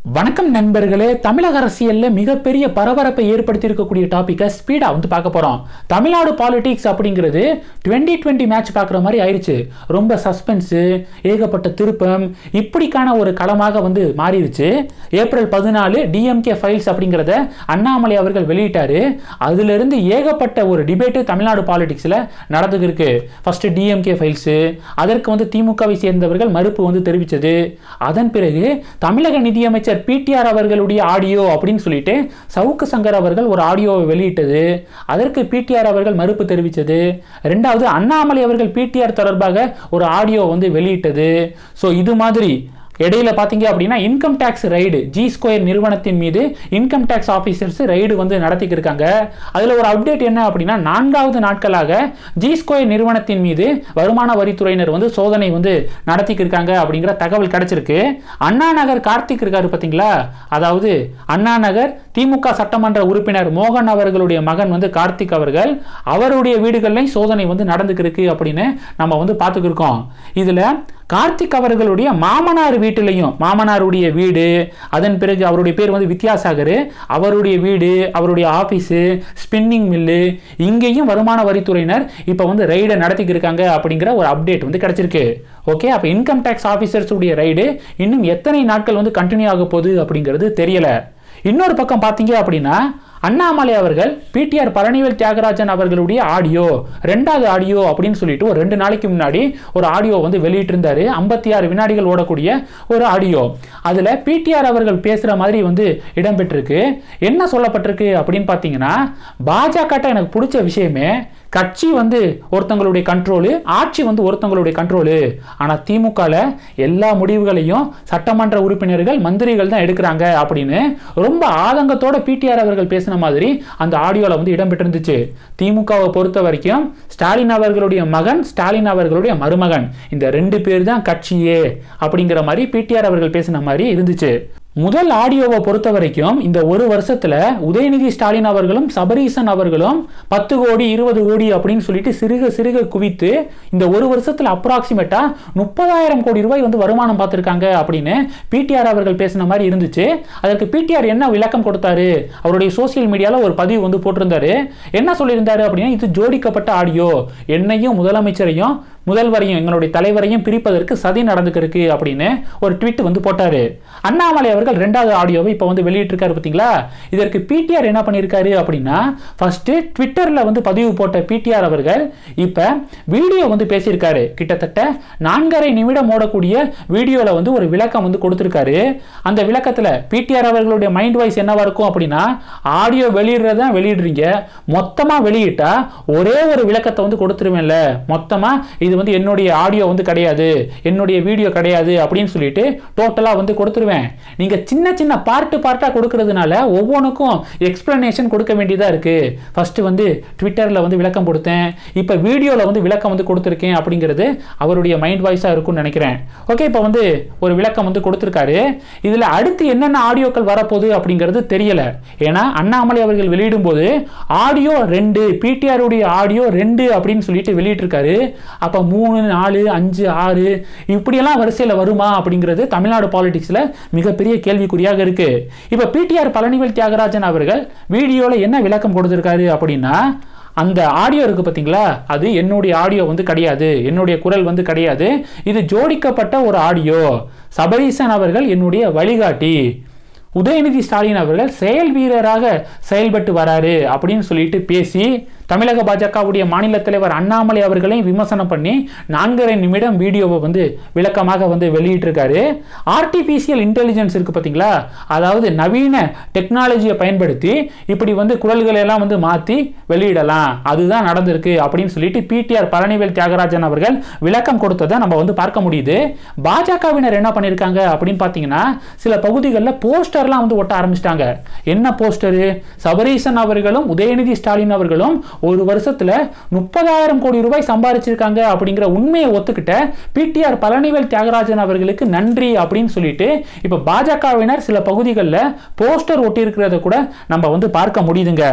வணக்கம் நண்பர்களே தமிழக அரசியல்ல மிகப்பெரிய பரபரப்பை ஏற்படுத்தி இருக்கக்கூடிய டாபிக்கை ஸ்பீடா வந்து பார்க்க போறோம் தமிழ்நாடு பாலிடிக்ஸ் அப்படிங்கிறது டுவெண்ட்டி டுவெண்ட்டி மேட்ச் பார்க்குற மாதிரி ஆயிடுச்சு ரொம்ப சஸ்பென்ஸு ஏகப்பட்ட திருப்பம் இப்படிக்கான ஒரு களமாக வந்து மாறிடுச்சு ஏப்ரல் பதினாலு டிஎம்கே ஃபைல்ஸ் அப்படிங்கிறத அண்ணாமலை அவர்கள் வெளியிட்டாரு அதுல இருந்து ஏகப்பட்ட ஒரு டிபேட்டு தமிழ்நாடு பாலிடிக்ஸ்ல நடந்துக்கு இருக்கு ஃபர்ஸ்ட் டிஎம்கே ஃபைல்ஸு அதற்கு வந்து திமுகவை சேர்ந்தவர்கள் மறுப்பு வந்து தெரிவித்தது அதன் பிறகு தமிழக நிதியமைச்சர் பிடிஆர் அவர்களுடைய ஆடியோ அப்படின்னு சொல்லிட்டு சவுக்கு சங்கர் அவர்கள் ஒரு ஆடியோவை வெளியிட்டது அதற்கு பிடிஆர் அவர்கள் மறுப்பு தெரிவித்தது ரெண்டாவது அண்ணாமலை அவர்கள் பிடிஆர் தொடர்பாக ஒரு ஆடியோ வந்து வெளியிட்டது ஸோ இது மாதிரி இடையில பார்த்தீங்க அப்படின்னா income tax raid G square நிறுவனத்தின் மீது இன்கம் டேக்ஸ் ஆஃபீஸர்ஸ் ரைடு வந்து நடத்திக்கிட்டு இருக்காங்க அதில் ஒரு அப்டேட் என்ன அப்படின்னா நான்காவது நாட்களாக ஜி ஸ்கொயர் நிறுவனத்தின் மீது வருமான வரித்துறையினர் வந்து சோதனை வந்து நடத்திக்கிட்டு இருக்காங்க அப்படிங்கிற தகவல் கிடைச்சிருக்கு அண்ணா நகர் கார்த்திக் இருக்காரு பார்த்தீங்களா அதாவது அண்ணா நகர் திமுக சட்டமன்ற உறுப்பினர் மோகன் அவர்களுடைய மகன் வந்து கார்த்திக் அவர்கள் அவருடைய வீடுகள்லையும் சோதனை வந்து நடந்துக்கிருக்கு அப்படின்னு நம்ம வந்து பார்த்துக்கிருக்கோம் இதில் கார்த்திக் அவர்களுடைய மாமனார் வீட்டிலையும் மாமனாருடைய வீடு அதன் பிறகு அவருடைய பேர் வந்து வித்யாசாகர் அவருடைய வீடு அவருடைய ஆஃபீஸு ஸ்பின்னிங் மில்லு இங்கேயும் வருமான வரித்துறையினர் இப்போ வந்து ரைடை நடத்திக்கிட்டு இருக்காங்க அப்படிங்கிற ஒரு அப்டேட் வந்து கிடைச்சிருக்கு ஓகே அப்போ இன்கம் டேக்ஸ் ஆஃபீஸர்ஸுடைய ரைடு இன்னும் எத்தனை நாட்கள் வந்து கண்டினியூ ஆக போகுது அப்படிங்கிறது தெரியல இன்னொரு பக்கம் பார்த்தீங்க அப்படின்னா அண்ணாமலை அவர்கள் பிடிஆர் பழனிவேல் தியாகராஜன் அவர்களுடைய ஆடியோ ரெண்டாவது ஆடியோ அப்படின்னு சொல்லிட்டு ஒரு ரெண்டு நாளைக்கு முன்னாடி ஒரு ஆடியோ வந்து வெளியிட்டிருந்தாரு ஐம்பத்தி ஆறு வினாடிகள் ஓடக்கூடிய ஒரு ஆடியோ அதில் பிடிஆர் அவர்கள் பேசுகிற மாதிரி வந்து இடம்பெற்றிருக்கு என்ன சொல்லப்பட்டிருக்கு அப்படின்னு பார்த்தீங்கன்னா பாஜக எனக்கு பிடிச்ச விஷயமே கட்சி வந்து ஒருத்தங்களுடைய கண்ட்ரோலு ஆட்சி வந்து ஒருத்தங்களுடைய கண்ட்ரோலு ஆனால் திமுகவில் எல்லா முடிவுகளையும் சட்டமன்ற உறுப்பினர்கள் மந்திரிகள் தான் எடுக்கிறாங்க அப்படின்னு ரொம்ப ஆதங்கத்தோட பிடிஆர் அவர்கள் பேசின மாதிரி அந்த ஆடியோவில் வந்து இடம்பெற்றிருந்துச்சு திமுகவை பொறுத்த வரைக்கும் ஸ்டாலின் அவர்களுடைய மகன் ஸ்டாலின் அவர்களுடைய மருமகன் இந்த ரெண்டு பேர் தான் கட்சியே அப்படிங்கிற மாதிரி பிடிஆர் அவர்கள் பேசின மாதிரி இருந்துச்சு முதல் ஆடியோவை பொறுத்த வரைக்கும் இந்த ஒரு வருஷத்துல உதயநிதி ஸ்டாலின் அவர்களும் சபரீசன் அவர்களும் பத்து கோடி இருபது கோடி அப்படின்னு சொல்லிட்டு சிறுக சிறுக குவித்து இந்த ஒரு வருஷத்துல அப்ராக்சிமேட்டா முப்பதாயிரம் கோடி ரூபாய் வந்து வருமானம் பார்த்துருக்காங்க அப்படின்னு பிடிஆர் அவர்கள் பேசின மாதிரி இருந்துச்சு அதற்கு பிடிஆர் என்ன விளக்கம் கொடுத்தாரு அவருடைய சோசியல் மீடியாவில் ஒரு பதிவு வந்து போட்டிருந்தாரு என்ன சொல்லியிருந்தாரு அப்படின்னா இது ஜோடிக்கப்பட்ட ஆடியோ என்னையும் முதலமைச்சரையும் முதல்வரையும் எங்களுடைய தலைவரையும் பிரிப்பதற்கு சதி நடந்துக்கிருக்கு அப்படின்னு ஒரு ட்வீட் வந்து போட்டாரு அண்ணாமலை அவர்கள் ரெண்டாவது ஆடியோவை இப்போ வந்து வெளியிட்டிருக்காரு பார்த்தீங்களா இதற்கு பிடிஆர் என்ன பண்ணியிருக்காரு அப்படின்னா ஃபர்ஸ்ட் ட்விட்டரில் வந்து பதிவு போட்ட பிடிஆர் அவர்கள் இப்போ வீடியோ வந்து பேசியிருக்காரு கிட்டத்தட்ட நான்கரை நிமிடம் ஓடக்கூடிய வீடியோவில் வந்து ஒரு விளக்கம் வந்து கொடுத்துருக்காரு அந்த விளக்கத்தில் பிடிஆர் அவர்களுடைய மைண்ட் வாய்ஸ் என்னவா இருக்கும் அப்படின்னா ஆடியோ வெளியிடுறதா வெளியிடுறீங்க மொத்தமாக வெளியிட்டா ஒரே ஒரு விளக்கத்தை வந்து கொடுத்துருவேன்ல மொத்தமாக இது வந்து என்னுடைய ஆடியோ வந்து கிடையாது என்னுடைய வீடியோ கிடையாது அப்படின்னு சொல்லிட்டு டோட்டலாக வந்து கொடுத்துருவேன் நீங்கள் சின்ன சின்ன பார்ட்டு பார்ட்டாக கொடுக்கறதுனால ஒவ்வொன்றுக்கும் எக்ஸ்பிளனேஷன் கொடுக்க வேண்டியதாக இருக்குது ஃபஸ்ட்டு வந்து ட்விட்டரில் வந்து விளக்கம் கொடுத்தேன் இப்போ வீடியோவில் வந்து விளக்கம் வந்து கொடுத்துருக்கேன் அப்படிங்கிறது அவருடைய மைண்ட் வாய்ஸாக இருக்கும்னு நினைக்கிறேன் ஓகே இப்போ வந்து ஒரு விளக்கம் வந்து கொடுத்துருக்காரு இதில் அடுத்து என்னென்ன ஆடியோக்கள் வரப்போகுது அப்படிங்கிறது தெரியல ஏன்னா அண்ணாமலை அவர்கள் வெளியிடும்போது ஆடியோ ரெண்டு பிடிஆருடைய ஆடியோ ரெண்டு அப்படின்னு சொல்லிட்டு வெளியிட்டிருக்காரு அப்போ மூணு நாலு அஞ்சு ஆறு இப்படியெல்லாம் வரிசையில் வருமா அப்படிங்கிறது தமிழ்நாடு பாலிடிக்ஸில் மிகப்பெரிய கேள்விக்குறியாக இருக்கு இப்போ பிடிஆர் பழனிவேல் தியாகராஜன் அவர்கள் வீடியோவில் என்ன விளக்கம் கொடுத்துருக்காரு அப்படின்னா அந்த ஆடியோ இருக்கு பார்த்தீங்களா அது என்னுடைய ஆடியோ வந்து கிடையாது என்னுடைய குரல் வந்து கிடையாது இது ஜோடிக்கப்பட்ட ஒரு ஆடியோ சபரீசன் அவர்கள் என்னுடைய வழிகாட்டி உதயநிதி ஸ்டாலின் அவர்கள் செயல் வீரராக செயல்பட்டு வராரு அப்படின்னு சொல்லிட்டு பேசி தமிழக பாஜகவுடைய மாநில தலைவர் அண்ணாமலை அவர்களையும் விமர்சனம் பண்ணி நான்கரை நிமிடம் வீடியோவை வந்து விளக்கமாக வந்து வெளியிட்டிருக்காரு ஆர்டிஃபிஷியல் இன்டெலிஜென்ஸ் இருக்கு பார்த்தீங்களா அதாவது நவீன டெக்னாலஜியை பயன்படுத்தி இப்படி வந்து குரல்களை எல்லாம் வந்து மாற்றி வெளியிடலாம் அதுதான் நடந்திருக்கு அப்படின்னு சொல்லிட்டு பிடிஆர் பழனிவேல் தியாகராஜன் அவர்கள் விளக்கம் கொடுத்ததை நம்ம வந்து பார்க்க முடியுது பாஜகவினர் என்ன பண்ணியிருக்காங்க அப்படின்னு பார்த்தீங்கன்னா சில பகுதிகளில் போஸ்டர்லாம் வந்து ஒட்ட ஆரம்பிச்சிட்டாங்க என்ன போஸ்டரு சபரீசன் அவர்களும் உதயநிதி ஸ்டாலின் அவர்களும் ஒரு வருஷத்துல முப்பதாயிரம் கோடி ரூபாய் சம்பாதிச்சிருக்காங்க அப்படிங்கிற உண்மையை ஒத்துக்கிட்ட பிடிஆர் பழனிவேல் தியாகராஜன் அவர்களுக்கு நன்றி அப்படின்னு சொல்லிட்டு இப்போ பாஜகவினர் சில பகுதிகளில் போஸ்டர் ஒட்டி இருக்கிறத கூட நம்ம வந்து பார்க்க முடியுதுங்க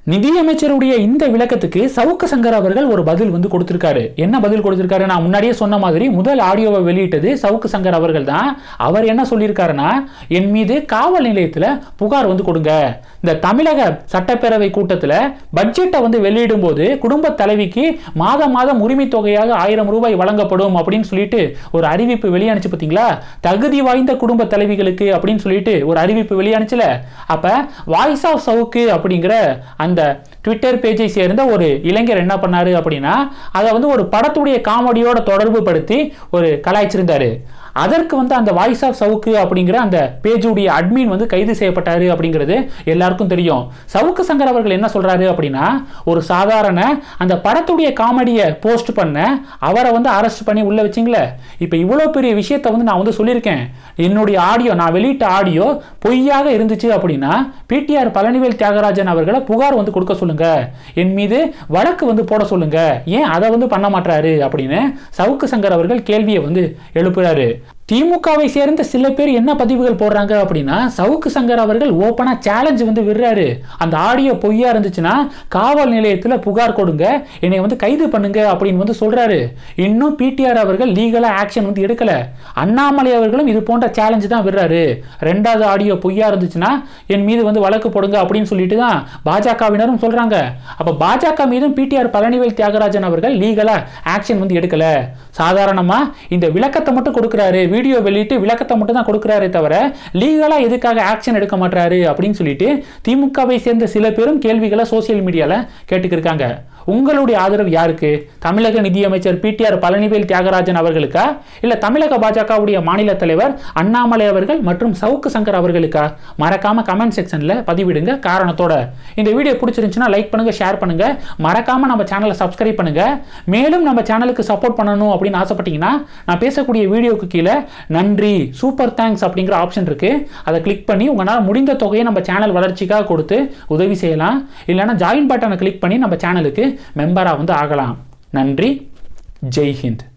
நிதியமைச்சருடைய இந்த விளக்கத்துக்கு சவுக்கு சங்கர் அவர்கள் ஒரு பதில் வந்து கொடுத்திருக்காரு என்ன பதில் கொடுத்திருக்காரு நான் முன்னாடியே சொன்ன மாதிரி முதல் ஆடியோவை வெளியிட்டது சவுக்கு சங்கர் அவர்கள் தான் அவர் என்ன சொல்லியிருக்காருன்னா என் மீது காவல் நிலையத்தில் புகார் வந்து கொடுங்க இந்த தமிழக சட்டப்பேரவை கூட்டத்தில் பட்ஜெட்டை வந்து வெளியிடும் போது குடும்ப தலைவிக்கு மாதம் மாதம் உரிமை தொகையாக ஆயிரம் ரூபாய் வழங்கப்படும் அப்படின்னு சொல்லிட்டு ஒரு அறிவிப்பு வெளியானுச்சு பார்த்தீங்களா தகுதி வாய்ந்த குடும்ப தலைவிகளுக்கு அப்படின்னு சொல்லிட்டு ஒரு அறிவிப்பு வெளியானுச்சுல அப்ப வாய்ஸ் ஆஃப் சவுக்கு அப்படிங்கிற அந்த ட்விட்டர் பேஜை சேர்ந்த ஒரு இளைஞர் என்ன பண்ணாரு அப்படின்னா அதை வந்து ஒரு படத்துடைய காமெடியோட தொடர்பு படுத்தி ஒரு கலாய்ச்சிருந்தாரு அதற்கு வந்து அந்த வாய்ஸ் ஆஃப் சவுக்கு அப்படிங்கிற அந்த பேஜுடைய அட்மின் வந்து கைது செய்யப்பட்டாரு அப்படிங்கிறது எல்லாருக்கும் தெரியும் சவுக்கு சங்கர் அவர்கள் என்ன சொல்றாரு அப்படின்னா ஒரு சாதாரண அந்த படத்துடைய காமெடியை போஸ்ட் பண்ண அவரை வந்து அரெஸ்ட் பண்ணி உள்ள வச்சிங்களே இப்போ இவ்வளோ பெரிய விஷயத்தை வந்து நான் வந்து சொல்லியிருக்கேன் என்னுடைய ஆடியோ நான் வெளியிட்ட ஆடியோ பொய்யாக இருந்துச்சு அப்படின்னா பிடிஆர் பழனிவேல் தியாகராஜன் அவர்களை புகார் வந்து கொடுக்க சொல்லுங்க என் மீது வழக்கு வந்து போட சொல்லுங்க ஏன் அதை வந்து பண்ண மாட்டாரு அப்படின்னு சவுக்கு சங்கர் அவர்கள் கேள்வியை வந்து எழுப்புறாரு திமுகவை சேர்ந்த சில பேர் என்ன பதிவுகள் போடுறாங்க அப்படின்னா சவுக்கு சங்கர் அவர்கள் ஓப்பனா சேலஞ்ச் வந்து விடுறாரு அந்த ஆடியோ பொய்யா இருந்துச்சுன்னா காவல் நிலையத்தில் புகார் கொடுங்க என்னை வந்து கைது பண்ணுங்க அப்படின்னு வந்து சொல்றாரு இன்னும் பிடிஆர் அவர்கள் லீகலா ஆக்ஷன் வந்து எடுக்கல அண்ணாமலை அவர்களும் இது போன்ற சேலஞ்ச் தான் விடுறாரு ரெண்டாவது ஆடியோ பொய்யா இருந்துச்சுன்னா என் மீது வந்து வழக்கு போடுங்க அப்படின்னு சொல்லிட்டு தான் பாஜகவினரும் சொல்றாங்க அப்ப பாஜக மீதும் பிடிஆர் பழனிவேல் தியாகராஜன் அவர்கள் லீகலா ஆக்ஷன் வந்து எடுக்கல சாதாரணமா இந்த விளக்கத்தை மட்டும் கொடுக்குறாரு வீடியோ வெளியிட்டு விளக்கத்தை மட்டும் தான் கொடுக்குறாரே தவிர லீகலா எதுக்காக ஆக்ஷன் எடுக்க மாட்டாரு அப்படின்னு சொல்லிட்டு திமுகவை சேர்ந்த சில பேரும் கேள்விகளை சோசியல் மீடியால கேட்டுக்கிருக்காங்க உங்களுடைய ஆதரவு யாருக்கு தமிழக நிதியமைச்சர் பிடிஆர் பழனிவேல் தியாகராஜன் அவர்களுக்கா இல்ல தமிழக பாஜகவுடைய மாநில தலைவர் அண்ணாமலை அவர்கள் மற்றும் சவுக்கு சங்கர் அவர்களுக்கா மறக்காம கமெண்ட் செக்ஷன்ல பதிவிடுங்க காரணத்தோட இந்த வீடியோ பிடிச்சிருந்துச்சுன்னா லைக் பண்ணுங்க ஷேர் பண்ணுங்க மறக்காம நம்ம சேனலை சப்ஸ்கிரைப் பண்ணுங்க மேலும் நம்ம சேனலுக்கு சப்போர்ட் பண்ணணும் அப்படின்னு ஆசைப்பட்டீங்கன்னா நான் பேசக்கூடிய வீடியோக்கு கீழே நன்றி சூப்பர் தேங்க்ஸ் அப்படிங்கிற ஆப்ஷன் இருக்கு அதை கிளிக் பண்ணி உங்களால் முடிந்த தொகையை நம்ம சேனல் வளர்ச்சிக்காக கொடுத்து உதவி செய்யலாம் இல்லைன்னா ஜாயின் பட்டனை கிளிக் பண்ணி நம்ம சேனலுக்கு மெம்பராக வந்து ஆகலாம் நன்றி ஜெய் ஹிந்த்